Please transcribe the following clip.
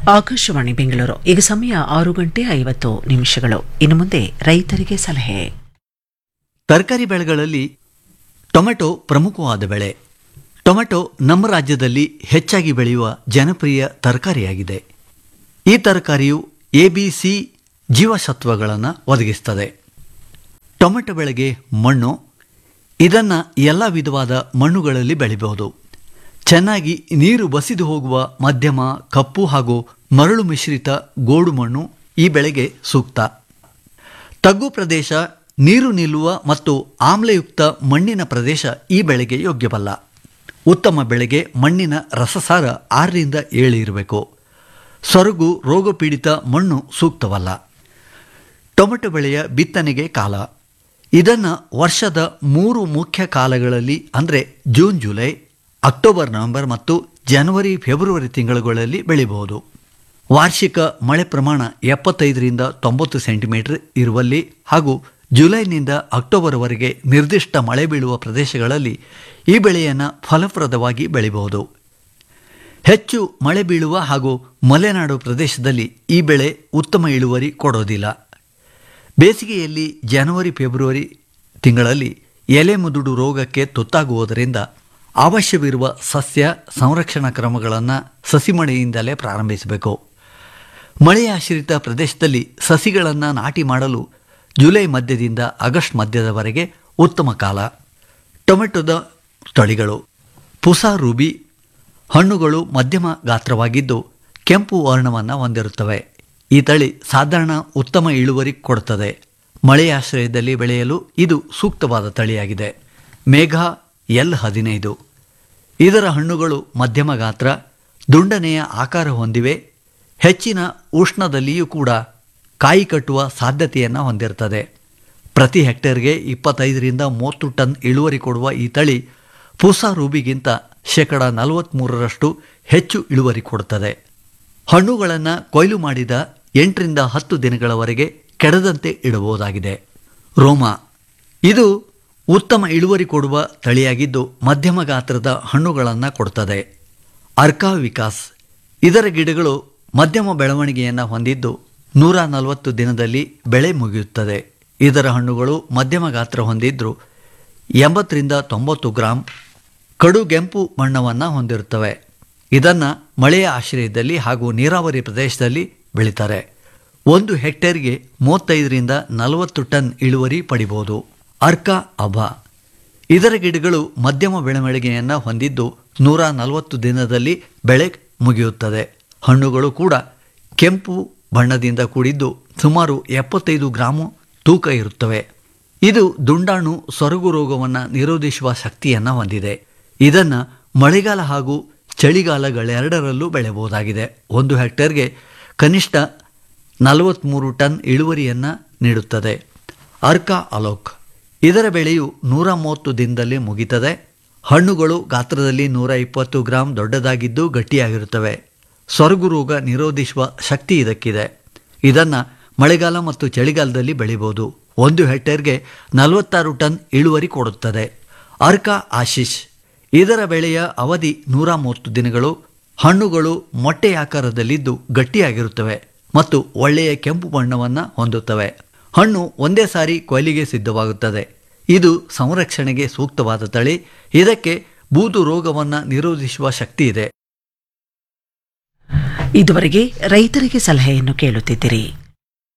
ಆಕಾಶವಾಣಿ ಬೆಂಗಳೂರು ಈಗ ಸಮಯ ಆರು ಗಂಟೆ ಐವತ್ತು ನಿಮಿಷಗಳು ಇನ್ನು ಮುಂದೆ ರೈತರಿಗೆ ಸಲಹೆ ತರಕಾರಿ ಬೆಳೆಗಳಲ್ಲಿ ಟೊಮೆಟೊ ಪ್ರಮುಖವಾದ ಬೆಳೆ ಟೊಮೆಟೊ ನಮ್ಮ ರಾಜ್ಯದಲ್ಲಿ ಹೆಚ್ಚಾಗಿ ಬೆಳೆಯುವ ಜನಪ್ರಿಯ ತರಕಾರಿಯಾಗಿದೆ ಈ ತರಕಾರಿಯು ಎ ಬಿ ಸಿ ಜೀವಸತ್ವಗಳನ್ನು ಒದಗಿಸ್ತದೆ ಟೊಮೆಟೊ ಬೆಳೆಗೆ ಮಣ್ಣು ಇದನ್ನು ಎಲ್ಲ ವಿಧವಾದ ಮಣ್ಣುಗಳಲ್ಲಿ ಬೆಳಿಬಹುದು ಚೆನ್ನಾಗಿ ನೀರು ಬಸಿದು ಹೋಗುವ ಮಧ್ಯಮ ಕಪ್ಪು ಹಾಗೂ ಮರಳು ಮಿಶ್ರಿತ ಗೋಡು ಮಣ್ಣು ಈ ಬೆಳೆಗೆ ಸೂಕ್ತ ತಗ್ಗು ಪ್ರದೇಶ ನೀರು ನಿಲ್ಲುವ ಮತ್ತು ಆಮ್ಲಯುಕ್ತ ಮಣ್ಣಿನ ಪ್ರದೇಶ ಈ ಬೆಳೆಗೆ ಯೋಗ್ಯವಲ್ಲ ಉತ್ತಮ ಬೆಳೆಗೆ ಮಣ್ಣಿನ ರಸಸಾರ ಆರರಿಂದ ಏಳು ಇರಬೇಕು ಸೊರಗು ರೋಗಪೀಡಿತ ಮಣ್ಣು ಸೂಕ್ತವಲ್ಲ ಟೊಮೆಟೊ ಬೆಳೆಯ ಬಿತ್ತನೆಗೆ ಕಾಲ ಇದನ್ನು ವರ್ಷದ ಮೂರು ಮುಖ್ಯ ಕಾಲಗಳಲ್ಲಿ ಅಂದರೆ ಜೂನ್ ಜುಲೈ ಅಕ್ಟೋಬರ್ ನವೆಂಬರ್ ಮತ್ತು ಜನವರಿ ಫೆಬ್ರವರಿ ತಿಂಗಳುಗಳಲ್ಲಿ ಬೆಳೆಯಬಹುದು ವಾರ್ಷಿಕ ಮಳೆ ಪ್ರಮಾಣ ಎಪ್ಪತ್ತೈದರಿಂದ ತೊಂಬತ್ತು ಸೆಂಟಿಮೀಟರ್ ಇರುವಲ್ಲಿ ಹಾಗೂ ಜುಲೈನಿಂದ ಅಕ್ಟೋಬರ್ವರೆಗೆ ನಿರ್ದಿಷ್ಟ ಮಳೆ ಬೀಳುವ ಪ್ರದೇಶಗಳಲ್ಲಿ ಈ ಬೆಳೆಯನ್ನು ಫಲಪ್ರದವಾಗಿ ಬೆಳೆಯಬಹುದು ಹೆಚ್ಚು ಮಳೆ ಬೀಳುವ ಹಾಗೂ ಮಲೆನಾಡು ಪ್ರದೇಶದಲ್ಲಿ ಈ ಬೆಳೆ ಉತ್ತಮ ಇಳುವರಿ ಕೊಡೋದಿಲ್ಲ ಬೇಸಿಗೆಯಲ್ಲಿ ಜನವರಿ ಫೆಬ್ರವರಿ ತಿಂಗಳಲ್ಲಿ ಎಲೆ ಮುದುಡು ರೋಗಕ್ಕೆ ತುತ್ತಾಗುವುದರಿಂದ ಅವಶ್ಯವಿರುವ ಸಸ್ಯ ಸಂರಕ್ಷಣಾ ಕ್ರಮಗಳನ್ನು ಸಸಿಮಳೆಯಿಂದಲೇ ಪ್ರಾರಂಭಿಸಬೇಕು ಮಳೆಯಾಶ್ರಿತ ಪ್ರದೇಶದಲ್ಲಿ ಸಸಿಗಳನ್ನು ನಾಟಿ ಮಾಡಲು ಜುಲೈ ಮಧ್ಯದಿಂದ ಆಗಸ್ಟ್ ಮಧ್ಯದವರೆಗೆ ಉತ್ತಮ ಕಾಲ ಟೊಮೆಟೊದ ತಳಿಗಳು ಪುಸಾ ರೂಬಿ ಹಣ್ಣುಗಳು ಮಧ್ಯಮ ಗಾತ್ರವಾಗಿದ್ದು ಕೆಂಪು ವರ್ಣವನ್ನು ಹೊಂದಿರುತ್ತವೆ ಈ ತಳಿ ಸಾಧಾರಣ ಉತ್ತಮ ಇಳುವರಿ ಕೊಡುತ್ತದೆ ಮಳೆಯಾಶ್ರಯದಲ್ಲಿ ಬೆಳೆಯಲು ಇದು ಸೂಕ್ತವಾದ ತಳಿಯಾಗಿದೆ ಮೇಘ ಎಲ್ ಹದಿನೈದು ಇದರ ಹಣ್ಣುಗಳು ಮಧ್ಯಮ ಗಾತ್ರ ದುಂಡನೆಯ ಆಕಾರ ಹೊಂದಿವೆ ಹೆಚ್ಚಿನ ಉಷ್ಣದಲ್ಲಿಯೂ ಕೂಡ ಕಾಯಿ ಕಟ್ಟುವ ಸಾಧ್ಯತೆಯನ್ನು ಹೊಂದಿರುತ್ತದೆ ಪ್ರತಿ ಹೆಕ್ಟೇರ್ಗೆ ಇಪ್ಪತ್ತೈದರಿಂದ ಮೂವತ್ತು ಟನ್ ಇಳುವರಿ ಕೊಡುವ ಈ ತಳಿ ಪೂಸಾ ರೂಬಿಗಿಂತ ಶೇಕಡ ನಲವತ್ತ್ಮೂರರಷ್ಟು ಹೆಚ್ಚು ಇಳುವರಿ ಕೊಡುತ್ತದೆ ಹಣ್ಣುಗಳನ್ನು ಕೊಯ್ಲು ಮಾಡಿದ ಎಂಟರಿಂದ ಹತ್ತು ದಿನಗಳವರೆಗೆ ಕೆಡದಂತೆ ಇಡಬಹುದಾಗಿದೆ ರೋಮ ಇದು ಉತ್ತಮ ಇಳುವರಿ ಕೊಡುವ ತಳಿಯಾಗಿದ್ದು ಮಧ್ಯಮ ಗಾತ್ರದ ಹಣ್ಣುಗಳನ್ನು ಕೊಡುತ್ತದೆ ಅರ್ಕಾ ವಿಕಾಸ್ ಇದರ ಗಿಡಗಳು ಮಧ್ಯಮ ಬೆಳವಣಿಗೆಯನ್ನು ಹೊಂದಿದ್ದು ನೂರ ನಲವತ್ತು ದಿನದಲ್ಲಿ ಬೆಳೆ ಮುಗಿಯುತ್ತದೆ ಇದರ ಹಣ್ಣುಗಳು ಮಧ್ಯಮ ಗಾತ್ರ ಹೊಂದಿದ್ದರೂ ಎಂಬತ್ತರಿಂದ ತೊಂಬತ್ತು ಗ್ರಾಂ ಕಡುಗೆಂಪು ಬಣ್ಣವನ್ನು ಹೊಂದಿರುತ್ತವೆ ಇದನ್ನು ಮಳೆಯ ಆಶ್ರಯದಲ್ಲಿ ಹಾಗೂ ನೀರಾವರಿ ಪ್ರದೇಶದಲ್ಲಿ ಬೆಳೀತಾರೆ ಒಂದು ಹೆಕ್ಟೇರ್ಗೆ ಮೂವತ್ತೈದರಿಂದ ನಲವತ್ತು ಟನ್ ಇಳುವರಿ ಪಡಿಬೋದು ಅರ್ಕಾ ಅಭಾ ಇದರ ಗಿಡಗಳು ಮಧ್ಯಮ ಬೆಳವಣಿಗೆಯನ್ನು ಹೊಂದಿದ್ದು ನೂರ ನಲವತ್ತು ದಿನದಲ್ಲಿ ಬೆಳೆ ಮುಗಿಯುತ್ತದೆ ಹಣ್ಣುಗಳು ಕೂಡ ಕೆಂಪು ಬಣ್ಣದಿಂದ ಕೂಡಿದ್ದು ಸುಮಾರು ಎಪ್ಪತ್ತೈದು ಗ್ರಾಮು ತೂಕ ಇರುತ್ತವೆ ಇದು ದುಂಡಾಣು ಸೊರಗು ರೋಗವನ್ನು ನಿರೋಧಿಸುವ ಶಕ್ತಿಯನ್ನು ಹೊಂದಿದೆ ಇದನ್ನು ಮಳೆಗಾಲ ಹಾಗೂ ಚಳಿಗಾಲಗಳೆರಡರಲ್ಲೂ ಬೆಳೆಯಬಹುದಾಗಿದೆ ಒಂದು ಹೆಕ್ಟೇರ್ಗೆ ಕನಿಷ್ಠ ನಲವತ್ತ್ಮೂರು ಟನ್ ಇಳುವರಿಯನ್ನು ನೀಡುತ್ತದೆ ಅರ್ಕಾ ಅಲೋಕ್ ಇದರ ಬೆಳೆಯು ನೂರ ಮೂವತ್ತು ದಿನದಲ್ಲಿ ಮುಗಿತದೆ ಹಣ್ಣುಗಳು ಗಾತ್ರದಲ್ಲಿ ನೂರ ಇಪ್ಪತ್ತು ಗ್ರಾಂ ದೊಡ್ಡದಾಗಿದ್ದು ಗಟ್ಟಿಯಾಗಿರುತ್ತವೆ ಸೊರಗು ರೋಗ ನಿರೋಧಿಸುವ ಶಕ್ತಿ ಇದಕ್ಕಿದೆ ಇದನ್ನು ಮಳೆಗಾಲ ಮತ್ತು ಚಳಿಗಾಲದಲ್ಲಿ ಬೆಳಿಬೋದು ಒಂದು ಹೆಕ್ಟೇರ್ಗೆ ನಲವತ್ತಾರು ಟನ್ ಇಳುವರಿ ಕೊಡುತ್ತದೆ ಅರ್ಕಾ ಆಶೀಶ್ ಇದರ ಬೆಳೆಯ ಅವಧಿ ನೂರ ಮೂವತ್ತು ದಿನಗಳು ಹಣ್ಣುಗಳು ಮೊಟ್ಟೆ ಆಕಾರದಲ್ಲಿದ್ದು ಗಟ್ಟಿಯಾಗಿರುತ್ತವೆ ಮತ್ತು ಒಳ್ಳೆಯ ಕೆಂಪು ಬಣ್ಣವನ್ನು ಹೊಂದುತ್ತವೆ ಹಣ್ಣು ಒಂದೇ ಸಾರಿ ಕೊಯ್ಲಿಗೆ ಸಿದ್ಧವಾಗುತ್ತದೆ ಇದು ಸಂರಕ್ಷಣೆಗೆ ಸೂಕ್ತವಾದ ತಳಿ ಇದಕ್ಕೆ ಬೂದು ರೋಗವನ್ನು ನಿರೋಧಿಸುವ ಶಕ್ತಿ ಇದೆ ಇದುವರೆಗೆ ರೈತರಿಗೆ ಸಲಹೆಯನ್ನು ಕೇಳುತ್ತಿದ್ದಿರಿ